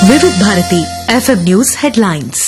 వివిధ Bharati FM news headlines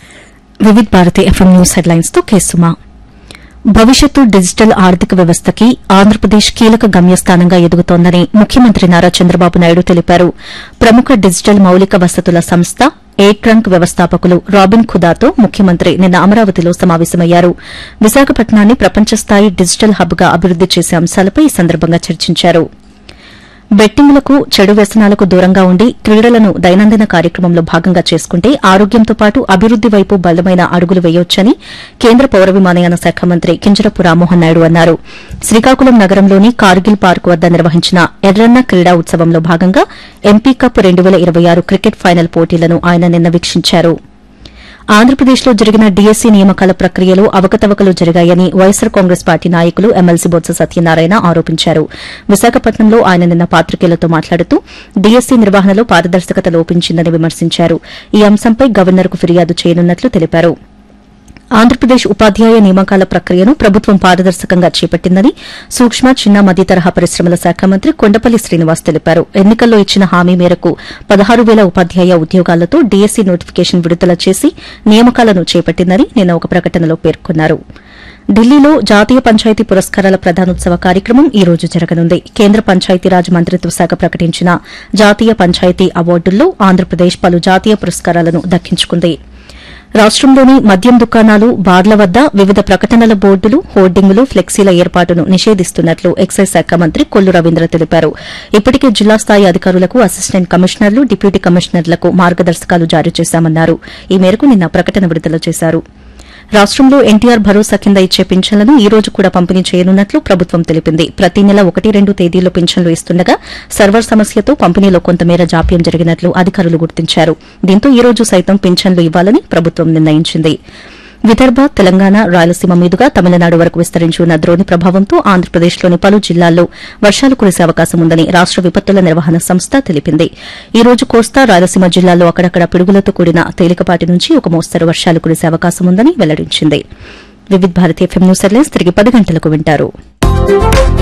Vividh Bharati FM news headlines తో కేసుమా భవిష్యత్తు డిజిటల్ ఆర్థిక వ్యవస్థకి ఆంధ్రప్రదేశ్ కీలక గమ్యస్థానంగా ఎదుగుతోందని ముఖ్యమంత్రి నారా చంద్రబాబు నాయుడు తెలిపారు ప్రముఖ డిజిటల్ మౌలిక వసతుల సంస్థ ఏ ట్రంక్ వ్యవస్థాపకులు రాబిన్ ఖుదాతో ముఖ్యమంత్రి నిన్న అమరావతిలో సమావేశమయ్యారు విశాఖపట్నాన్ని ప్రపంచ స్థాయి డిజిటల్ హబ్ గా అభివృద్ది చేసే అంశాలపై ఈ సందర్భంగా చర్చించారు బెట్టింగులకు చెడు వ్యసనాలకు దూరంగా ఉండి క్రీడలను దైనందిన కార్యక్రమంలో భాగంగా చేసుకుంటే ఆరోగ్యంతో పాటు అభివృద్ది వైపు బలమైన అడుగులు వేయొచ్చని కేంద్ర పౌర విమానయాన శాఖ మంత్రి కింజరపు రామ్మోహన్ నాయుడు అన్నారు శ్రీకాకుళం నగరంలోని కార్గిల్ పార్క్ వద్ద నిర్వహించిన ఎర్రన్న క్రీడా ఉత్సవంలో భాగంగా ఎంపీ కప్ రెండు వేల ఇరవై ఆరు క్రికెట్ ఫైనల్ పోటీలను ఆయన నిన్న వీక్షించారు ఆంధ్రప్రదేశ్లో జరిగిన డీఎస్సీ నియామకాల ప్రక్రియలో అవకతవకలు జరిగాయని వైఎస్సార్ కాంగ్రెస్ పార్టీ నాయకులు ఎమ్మెల్సీ బొత్స సత్యనారాయణ ఆరోపించారు విశాఖపట్నంలో ఆయన నిన్న పాత్రికేయులతో మాట్లాడుతూ డీఎస్సీ నిర్వహణలో పారదర్శకత లోపించిందని విమర్శించారు ఈ అంశంపై గవర్నర్కు ఫిర్యాదు చేయనున్నట్లు తెలిపారు ఆంధ్రప్రదేశ్ ఉపాధ్యాయ నియామకాల ప్రక్రియను ప్రభుత్వం పారదర్శకంగా చేపట్టిందని సూక్ష్మ చిన్న మధ్య తరహా పరిశ్రమల శాఖ మంత్రి కొండపల్లి శ్రీనివాస్ తెలిపారు ఎన్నికల్లో ఇచ్చిన హామీ మేరకు పదహారు వేల ఉపాధ్యాయ ఉద్యోగాలతో డీఎస్సీ నోటిఫికేషన్ విడుదల చేసి నియామకాలను చేపట్టిందని నిన్న ఒక ప్రకటనలో పేర్కొన్నారు ఢిల్లీలో జాతీయ పంచాయతీ పురస్కారాల ప్రధానోత్సవ కార్యక్రమం ఈ రోజు జరగనుంది కేంద్ర పంచాయతీరాజ్ మంత్రిత్వ శాఖ ప్రకటించిన జాతీయ పంచాయతీ అవార్డుల్లో ఆంధ్రప్రదేశ్ పలు జాతీయ పురస్కారాలను దక్కించుకుంది రాష్టంలోని మద్యం దుకాణాలు బార్ల వద్ద వివిధ ప్రకటనల బోర్డులు హోర్డింగులు ఫ్లెక్సీల ఏర్పాటును నిషేధిస్తున్నట్లు ఎక్సైజ్ శాఖ మంత్రి కొల్లు రవీంద్ర తెలిపారు ఇప్పటికే జిల్లా స్థాయి అధికారులకు అసిస్టెంట్ కమిషనర్లు డిప్యూటీ కమిషనర్లకు మార్గదర్శకాలు జారీ చేశామన్నారు ఈ మేరకు నిన్న ప్రకటన విడుదల చేశారు రాష్టంలో ఎన్టీఆర్ భరోసా కింద ఇచ్చే పింఛన్లను ఈ రోజు కూడా పంపిణీ చేయనున్నట్లు ప్రభుత్వం తెలిపింది ప్రతి నెల ఒకటి రెండు తేదీల్లో పింఛన్లు ఇస్తుండగా సర్వర్ సమస్యతో పంపిణీలో కొంతమేర జాప్యం జరిగినట్లు అధికారులు గుర్తించారు దీంతో ఈ రోజు సైతం పింఛన్లు ఇవ్వాలని ప్రభుత్వం నిర్ణయించింది విదర్భ తెలంగాణ రాయలసీమ మీదుగా తమిళనాడు వరకు విస్తరించి ఉన్న ద్రోణి ప్రభావంతో ఆంధ్రప్రదేశ్లోని పలు జిల్లాల్లో వర్షాలు కురిసే అవకాశం ఉందని రాష్ట విపత్తుల నిర్వహణ సంస్థ తెలిపింది ఈ రోజు కోస్తా రాయలసీమ జిల్లాల్లో అక్కడక్కడ పిడుగులతో కూడిన తేలికపాటి నుంచి ఒక మోస్తరు వర్షాలు కురిసే అవకాశం ఉందని వెల్లడించింది వివిధ భారతీయ ఎఫ్ఎం న్యూస్ హెడ్లైన్స్ తిరిగి పది గంటలకు వింటారు